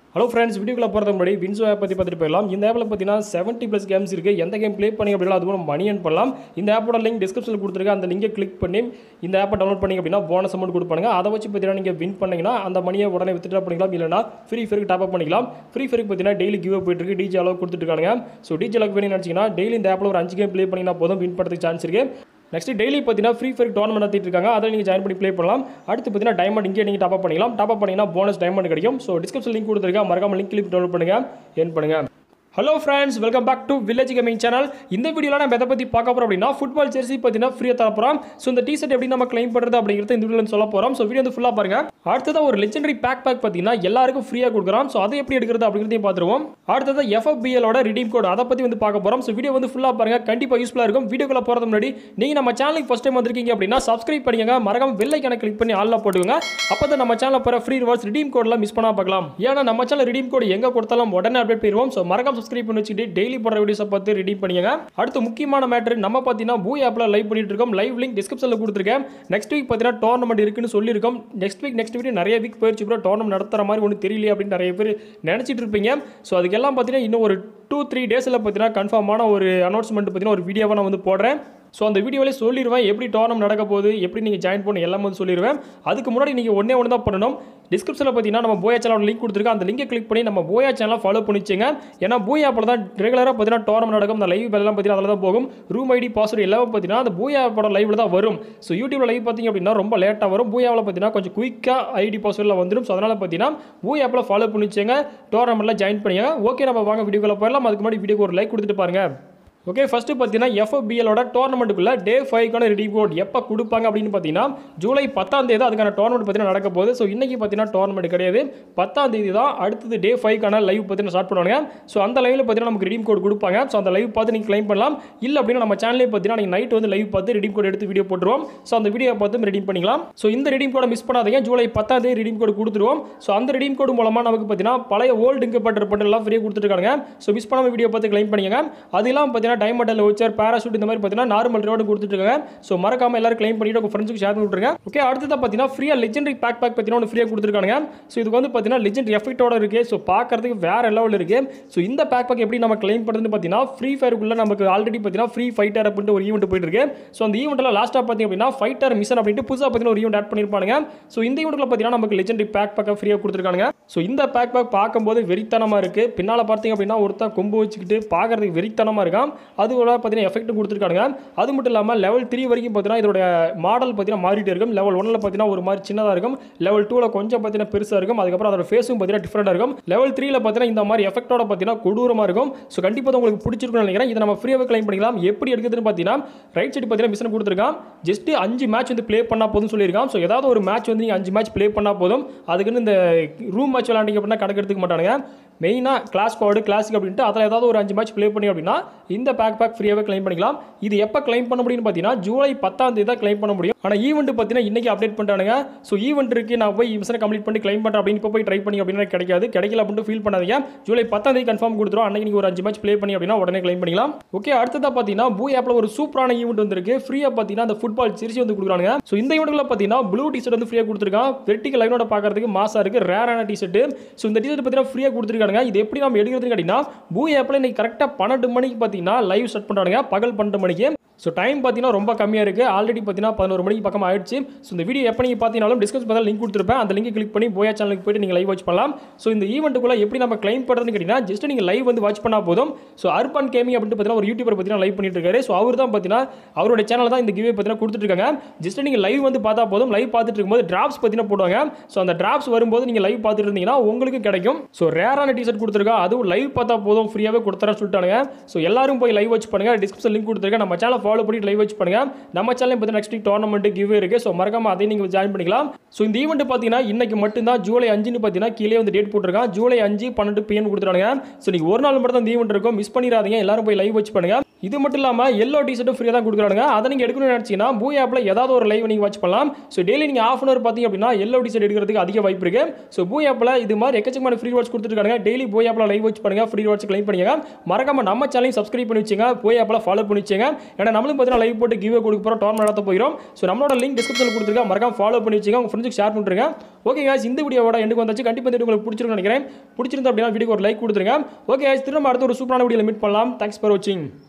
hello friends வீடியோக்குள்ள போகிறது முன்னாடி வின்சோ ஆப் பற்றி பார்த்துட்டு போயிடலாம் இந்த ஆப்பில் பார்த்தீங்கன்னா செவன்ட்டி ப்ளஸ் கேம்ஸ் இருக்குது எந்த கேம் ப்ளே பண்ணி அப்படின்னா அதுவும் மணி earn பண்ணலாம் இந்த ஆப்போட லிங்க் டிஸ்கிரிப்ஷனில் கொடுத்துருக்கேன் அந்த லிங்கை கிளிக் பண்ணி இந்த ஆப்பை டவுன்லோட் பண்ணி அப்படின்னா போனஸ் அமௌண்ட் கொடுப்பாங்க அதை வச்சு பார்த்தீங்கன்னா நீங்கள் வின் பண்ணீங்கன்னா அந்த மணியை உடனே வித்ட்ரா பண்ணிக்கலாம் இல்லைனா ஃப்ரீ ஃபயருக்கு டாப் அப் பண்ணிக்கலாம் ஃப்ரீ ஃபயருக்கு பார்த்தீங்கன்னா டெய்லி கிவ் போயிட்டு இருக்கு டிஜி அளவு கொடுத்துருக்காங்க ஸோ டிஜி அளவுக்கு வேணும்னு நினச்சிங்கன்னா டெய்லி இந்த ஆப்பில் ஒரு அஞ்சு கேம் ப்ளே பண்ணிங்கன்னா போதும் வின் பண்ணுறதுக்கு சான்ஸ் இருக்குது நெக்ஸ்ட் டெய்லி பார்த்தீங்கன்னா ஃப்ரீ ஃபயர் டோர்னமெண்ட் நடத்திட்டு இருக்காங்க அதில் நீங்கள் ஜாயின் பண்ணி ப்ளே பண்ணலாம் அடுத்து பார்த்தீங்கன்னா டைமண்ட் இங்கே நீங்கள் டாப் அப் பண்ணிக்கலாம் டாப் அப் பண்ணிங்கன்னா போனஸ் டைமண்ட் கிடைக்கும் ஸோ டிஸ்கிரிப்ஷன் லிங்க் கொடுத்துருக்கேன் மறக்காம லிங்க் கிளிக் டவுன்லோட் பண்ணுங்க ஏன் பண்ணுங்க hello friends welcome back to village gaming channel இந்த வீடியோவில் நம்ம எதை பற்றி பார்க்க போகிறோம் அப்படின்னா ஃபுட்பால் ஜெர்சி பார்த்தீங்கன்னா ஃப்ரீயாக தர போகிறோம் ஸோ இந்த டிஷர்ட் எப்படி நம்ம கிளைம் பண்ணுறது அப்படிங்கிறத இந்த வீடியோவில் சொல்ல போகிறோம் ஸோ வீடியோ வந்து ஃபுல்லாக பாருங்க அடுத்ததாக ஒரு லெஜெண்டரி பேக் பேக் பார்த்தீங்கன்னா எல்லாருக்கும் ஃப்ரீயாக கொடுக்குறோம் ஸோ அதை எப்படி எடுக்கிறது அப்படிங்கிறதையும் பார்த்துருவோம் அடுத்தது எஃப்எஃபிஎலோட ரிடீம் கோட் அதை பற்றி வந்து பார்க்க போகிறோம் ஸோ வீடியோ வந்து ஃபுல்லாக பாருங்க கண்டிப்பாக யூஸ்ஃபுல்லாக இருக்கும் வீடியோக்குள்ள போகிறது முன்னாடி நீங்கள் நம்ம சேனலுக்கு ஃபஸ்ட் டைம் வந்திருக்கீங்க அப்படின்னா சப்ஸ்கிரைப் பண்ணிக்கங்க மறக்காம பெல் ஐக்கான கிளிக் பண்ணி ஆல்ல போட்டுக்கோங்க அப்போ தான் நம்ம சேனலில் போகிற ஃப்ரீ ரிவார்ட்ஸ் ரிடீம் கோட்லாம் மிஸ் பண்ணாம பார்க்கலாம் ஏன்னா நம்ம சேனல் ரிடீம் கோட் எங்கே கொடுத்தாலும் உடனே அப்டேட் பண்ணிடுவோம் ஸோ மறக்காம சப்ஸ்கிரைப் பண்ணி வச்சுட்டு டெய்லி போடுற வீடியோஸை பார்த்து ரெடீம் பண்ணிக்கங்க அடுத்து முக்கியமான மேட்ரு நம்ம பார்த்தீங்கன்னா பூ ஆப்பில் லைவ் பண்ணிட்டு இருக்கோம் லைவ் லிங்க் டிஸ்கிரிப்ஷனில் கொடுத்துருக்கேன் நெக்ஸ்ட் வீக் பார்த்தீங்கன்னா டோர்னமெண்ட் இருக்குன்னு சொல்லியிருக்கோம் நெக்ஸ்ட் வீக் நெக்ஸ்ட் வீக் நிறைய வீக் போயிடுச்சு ப்ரோ டோர்னமெண்ட் நடத்துற மாதிரி ஒன்றும் தெரியல அப்படின்னு நிறைய பேர் நினச்சிட்டு இருப்பீங்க ஸோ அதுக்கெல்லாம் பார்த்தீங்கன்னா இன்னும் ஒரு டூ த்ரீ டேஸில் பார்த்தீங்கன்னா கன்ஃபார்மான ஒரு அனௌன்ஸ்மெண்ட் பார்த்தீங்கன்னா ஒரு வீடியோவை நான் வந்து போடுறேன் ஸோ அந்த வீடியோவிலே சொல்லிடுவேன் எப்படி டோர்னம் நடக்க போகுது எப்படி நீங்கள் ஜாயின் பண்ண எல்லாமே வந்து சொல்லிடுவேன் அதுக்கு முன்னாடி நீங்கள் ஒன்றே ஒன்று தான் பண்ணணும் டிஸ்கிரிப்ஷனில் பார்த்தீங்கன்னா நம்ம போயா சேனலோட லிங்க் கொடுத்துருக்கோம் அந்த லிங்கை கிளிக் பண்ணி நம்ம போயா சேனலை ஃபாலோ பண்ணிச்சுங்க ஏன்னா போயா ஆப்பில் தான் ரெகுலராக பார்த்தீங்கன்னா டோர்னம் நடக்கும் அந்த லைவ் எல்லாம் பார்த்தீங்கன்னா அதில் தான் போகும் ரூம் ஐடி பாஸ்வேர்டு எல்லாமே பார்த்தீங்கன்னா அந்த பூயா ஆப்போட லைவில் தான் வரும் ஸோ யூடியூப்ல லைவ் பார்த்தீங்க அப்படின்னா ரொம்ப லேட்டாக வரும் பூயாவில் பார்த்தீங்கன்னா கொஞ்சம் குயிக்காக ஐடி பாஸ்வேர்டில் வந்துடும் ஸோ அதனால் பார்த்தீங்கன்னா பூயா ஆப்பில் ஃபாலோ பண்ணிச்சுங்க டோர்னமெண்ட்டில் ஜாயின் பண்ணிங்க ஓகே நம்ம வாங்க வீடியோக்குள்ள போயிடலாம் அதுக்கு முன்னாடி வீடியோக்கு ஒரு லைக் கொடுத்துட்டு பாருங்க ஓகே ஃபஸ்ட்டு பார்த்தீங்கன்னா எஃப்பிஎலோட டோர்னமெண்ட்டுக்குள்ள டே ஃபைவ்க்கான ரெடி கோட் எப்போ கொடுப்பாங்க அப்படின்னு பார்த்தீங்கன்னா ஜூலை பத்தாம் தேதி அதுக்கான டோர்னமெண்ட் பார்த்தீங்கன்னா நடக்க போகுது ஸோ இன்றைக்கி பார்த்தீங்கன்னா டோர்னமெண்ட் கிடையாது பத்தாம் தேதி தான் அடுத்தது டே ஃபைவ்க்கான லைவ் பார்த்தீங்கன்னா ஸ்டார்ட் பண்ணுவாங்க ஸோ அந்த லைவில் பார்த்தீங்கன்னா நமக்கு ரெடீம் கோட் கொடுப்பாங்க ஸோ அந்த லைவ் பார்த்து நீங்கள் கிளைம் பண்ணலாம் இல்லை அப்படின்னா நம்ம சேனலே பார்த்தீங்கன்னா நீங்கள் நைட் வந்து லைவ் பார்த்து ரெடீம் கோட் எடுத்து வீடியோ போட்டுருவோம் ஸோ அந்த வீடியோ பார்த்து ரெடீம் பண்ணிக்கலாம் ஸோ இந்த ரெடீம் கோடை மிஸ் பண்ணாதீங்க ஜூலை பத்தாம் தேதி ரெடீம் கோட் கொடுத்துருவோம் ஸோ அந்த ரெடீம் கோடு மூலமாக நமக்கு பார்த்தீங்கன்னா பழைய ஓல்டு இங்கப்பட்ட பட்டெல்லாம் ஃப்ரீயாக கொடுத்துருக்காங்க ஸோ மிஸ் பண்ணாமல் வீடியோ பார்த்து கிளைம் பண்ணிக்கங்க அது இல்லாமல் பார்த்தீங்கன்னா டைமண்ட் வச்சர் பேராஷூட் இந்த மாதிரி பார்த்தீங்கன்னா நார்மல் ரிவார்டு கொடுத்துருக்காங்க ஸோ மறக்காம எல்லாரும் கிளைம் பண்ணிட்டு உங்கள் ஃப்ரெண்ட்ஸுக்கு ஷேர் பண்ணி விட்ருங்க ஓகே அடுத்ததாக பார்த்தீங்கன்னா ஃப்ரீயாக லெஜெண்டரி பேக் பேக் பார்த்தீங்கன்னா ஒன்று ஃப்ரீயாக கொடுத்துருக்காங்க ஸோ இதுக்கு வந்து பார்த்தீங்கன்னா லெஜெண்ட் எஃபெக்டோட இருக்குது ஸோ பார்க்கறதுக்கு வேற லெவல் இருக்குது ஸோ இந்த பேக் பேக் எப்படி நம்ம கிளைம் பண்ணுறதுன்னு பார்த்தீங்கன்னா ஃப்ரீ ஃபயருக்குள்ள நமக்கு ஆல்ரெடி பார்த்தீங்கன்னா ஃப்ரீ ஃபைட்டர் அப்படின்ட்டு ஒரு ஈவெண்ட் போயிட்டு இருக்கு ஸோ அந்த ஈவெண்ட்டில் லாஸ்ட்டாக பார்த்தீங்க அப்படின்னா ஃபைட்டர் மிஷன் அப்படின்ட்டு புதுசாக பார்த்தீங்கன்னா ஒரு ஈவெண்ட் ஆட் பண்ணியிருப்பாங்க ஸோ இந்த ஈவெண்ட்டில் பார்த்தீங்கன்னா நமக்கு லெஜெண்டரி பேக் பேக்கை ஃப்ரீயாக கொடுத்துருக்காங்க ஸோ இந்த பேக் பேக் பார்க்கும்போது வெறித்தனமாக இருக்குது பின்னால் பார்த்தீங்க அப்படின்னா ஒருத்தன் கொம்பு வச்சுக்கிட்டு பார்க்கறதுக்கு வெறித்தனமாக இருக்கான் அதுவோட பார்த்தீங்கன்னா எஃபெக்ட் கொடுத்துருக்காங்க அது மட்டும் இல்லாமல் லெவல் த்ரீ வரைக்கும் பார்த்தீங்கன்னா இதோட மாடல் பார்த்தீங்கன்னா மாறிட்டே இருக்கும் லெவல் ஒன்னில் பார்த்தீங்கன்னா ஒரு மாதிரி சின்னதாக இருக்கும் லெவல் டூவில் கொஞ்சம் பார்த்தீங்கன்னா பெருசாக இருக்கும் அதுக்கப்புறம் அதோட ஃபேஸும் பார்த்தீங்கன்னா டிஃப்ரெண்டாக இருக்கும் லெவல் த்ரீல பார்த்தீங்கன்னா இந்த மாதிரி எஃபெக்டோட பார்த்தீங்கன்னா கொடூரமாக இருக்கும் ஸோ கண்டிப்பாக உங்களுக்கு பிடிச்சிருக்கும்னு நினைக்கிறேன் இதை நம்ம ஃப்ரீயாகவே கிளைம் பண்ணிக்கலாம் எப்படி எடுக்குதுன்னு பார்த்தீங்கன்னா ரைட் சைடு பார்த்தீங்கன்னா மிஷின் கொடுத்துருக்கான் ஜஸ்ட் அஞ்சு மேட்ச் வந்து ப்ளே பண்ணால் போதும் சொல்லியிருக்கான் ஸோ ஏதாவது ஒரு மேட்ச் வந்து நீங்கள் அஞ்சு மேட்ச் ப்ளே பண்ணால் போதும் அதுக்குன்னு இந்த ரூம் மேட்ச் விளாண்டிங்க அப்படின்னா கணக்கு எடுத்துக்க மாட்டானுங்க மெயினாக கிளாஸ் கோடு கிளாசிக் அப்படின்ட்டு அதில் ஏதாவது ஒரு அஞ்சு மேட்ச் ப்ளே பண்ணி அப்படின்னா இந்த பேக் பேக் ஃப்ரீயாகவே கிளைம் பண்ணிக்கலாம் இது எப்போ கிளைம் பண்ண முடியும்னு பார்த்தீங்கன்னா ஜூலை பத்தாம் தேதி தான் கிளைம் பண்ண முடியும் ஆனால் ஈவெண்ட் பார்த்தீங்கன்னா இன்றைக்கி அப்டேட் பண்ணிட்டானுங்க ஸோ ஈவெண்ட் இருக்குது நான் போய் மிஷனை கம்ப்ளீட் பண்ணி கிளைம் பண்ணுறேன் அப்படின்னு இப்போ போய் ட்ரை பண்ணி அப்படின்னா கிடைக்காது கிடைக்கல அப்படின்ட்டு ஃபீல் பண்ணாதீங்க ஜூலை பத்தாம் தேதி கன்ஃபார்ம் கொடுத்துரும் அன்றைக்கி நீங்கள் ஒரு அஞ்சு மேட்ச் ப்ளே பண்ணி அப்படின்னா உடனே கிளைம் பண்ணிக்கலாம் ஓகே அடுத்ததாக பார்த்தீங்கன்னா பூ ஆப்பில் ஒரு சூப்பரான ஈவெண்ட் வந்திருக்கு ஃப்ரீயாக பார்த்தீங்கன்னா அந்த ஃபுட்பால் சிரிச்சு வந்து கொடுக்குறாங்க ஸோ இந்த ஈவெண்ட்டில் பார்த்தீங்கன்னா ப்ளூ டிஷர்ட் வந்து ஃப்ரீயாக கொடுத்துருக்கான் வெர்டிகல் லைனோட பார்க்கறதுக்கு மாசாக இருக்குது ரேரான டிஷர்ட் ஸோ இந்த டிஷர்ட் பார்த்தீங்கன்னா ஃப்ரீயாக கொடுத்துருக்காங்க இது எப்படி நம்ம எடுக்கிறதுன்னு கேட்டிங்கன்னா பூ ஆப்பில் இன்னைக்கு கரெக்டாக பன்னெண்டு மணிக்கு பார்த்தீங்கன்னா லைவ் ஸ்டார்ட் பண்ணுறாங்க பகல் பன்னெண்டு மணிக்கு ஸோ டைம் பார்த்தீங்கன்னா ரொம்ப கம்மியாக இருக்குது ஆல்ரெடி பார்த்தீங்கன்னா பதினோரு மணிக்கு பக்கம் ஆயிடுச்சு ஸோ இந்த வீடியோ எப்போ நீங்கள் பார்த்தீங்கனாலும் டிஸ்கஸ் பண்ணால் லிங்க் கொடுத்துருப்பேன் அந்த லிங்க் கிளிக் பண்ணி போயா சேனலுக்கு போயிட்டு நீங்கள் லைவ் வாட்ச் பண்ணலாம் ஸோ இந்த ஈவெண்ட்டுக்குள்ள எப்படி நம்ம கிளைம் பண்ணுறதுன்னு கேட்டிங்கன்னா ஜஸ்ட் நீங்கள் லைவ் வந்து வாட்ச் பண்ணால் போதும் ஸோ அர்பன் கேமிங் அப்படின்னு பார்த்தீங்கன்னா ஒரு யூடியூபர் பார்த்தீங்கன்னா லைவ் பண்ணிட்டு இருக்காரு ஸோ அவர் தான் பார்த்தீங்கன்னா அவருடைய சேனல் தான் இந்த கிவே பார்த்தீங்கன்னா கொடுத்துருக்காங்க ஜஸ்ட் நீங்கள் லைவ் வந்து பார்த்தா போதும் லைவ் பார்த்துட்டு இருக்கும்போது டிராப்ஸ் பார்த்தீங்கன்னா போடுவாங்க ஸோ அந்த டிராப்ஸ் வரும்போது நீங்கள் லைவ் பார்த்துட்டு இருந்தீங்கன்னா உங்களுக்கு கிடைக்கும் ஸோ ரேரான டிஷர்ட் கொடுத்துருக்கா அதுவும் லைவ் பார்த்தா போதும் ஃப்ரீயாகவே கொடுத்துறேன்னு சொல்லிட்டாங்க ஸோ எல்லாரும் போய் லைவ் வாட்ச் பண்ணுங்க டிஸ்கிரிப்ஷன் லிங்க் கொடுத்துருக்கேன் நம்ம சேனல் ஃபாலோ பண்ணிட்டு லைவ் வாட்ச் பண்ணுங்க நம்ம சேனல் பார்த்தீங்கன்னா நெக்ஸ்ட் வீக் டோர்னமெண்ட் கிவ் இருக்கு ஸோ மறக்காம அதையும் நீங்கள் ஜாயின் பண்ணிக்கலாம் ஸோ இந்த ஈவெண்ட் பார்த்தீங்கன்னா இன்னைக்கு மட்டும்தான் ஜூலை அஞ்சுன்னு பார்த்தீங்கன்னா கீழே வந்து டேட் போட்டிருக்கான் ஜூலை அஞ்சு பன்னெண்டு பிஎம் கொடுத்துருக்காங்க ஸோ நீங்கள் ஒரு நாள் மட்டும் தான் இந்த ஈவெண்ட் இருக்கும் மிஸ் பண்ணிடாதீங்க எல்லாரும் போய் லைவ் வாட்ச் பண்ணுங்க இது மட்டும் இல்லாமல் எல்லோ டிஷர்ட்டும் ஃப்ரீயாக தான் கொடுக்குறாங்க அதை நீங்கள் எடுக்கணும்னு நினச்சிங்கன்னா பூ ஆப்பில் ஏதாவது ஒரு லைவ் நீங்கள் வாட்ச் பண்ணலாம் ஸோ டெய்லி நீங்கள் ஆஃப் அன் அவர் பார்த்தீங்க அப்படின்னா எல்லோ டிஷர்ட் எடுக்கிறதுக்கு அதிக வாய்ப்பு இருக்கு ஸோ பூ ஆப்பில் இது மாதிரி எக்கச்சக்கமான ஃப்ரீ வாட்ச் கொடுத்துருக்காங்க டெய்லி பூ ஆப்பில் லைவ் வாட்ச் பண்ணுங்க ஃப்ரீ வாட்ச் கிளைம் பண்ணுங்க மறக்காம நம்ம சேனலையும் சப்ஸ்கிரைப் பண்ணி வச்சுங்க பூ ஆப்பில் ஃபாலோ பண்ணி வச்சுங்க ஏன்னா நம்மளும் பார்த்தீங்கன்னா லைவ் போட்டு கிவ் கொடுக்க போகிறோம் டோர்னமெண்ட் நடத்த போகிறோம் ஸோ நம்மளோட லிங்க் டிஸ்கிரிப்ஷனில் கொடுத்துருக்கேன் மறக்காம ஃபாலோ பண்ணி வச்சுங்க உங்கள் ஃப்ரெண்ட்ஸுக்கு ஷேர் பண்ணுறேங்க ஓகே guys இந்த வீடியோவோட எனக்கு வந்தாச்சு கண்டிப்பாக இந்த video உங்களுக்கு பிடிச்சிருக்கும்னு நினைக்கிறேன் பிடிச்சிருந்தா அப்படின்னா வீடியோக்கு ஒரு லைக் கொடுத்துருங்க ஓகே guys திரும்ப அடுத்த ஒரு சூப்பரான வீடியோவில் மீட் பண்ணலாம் தேங்க்ஸ் ஃபார் வாட்சிங்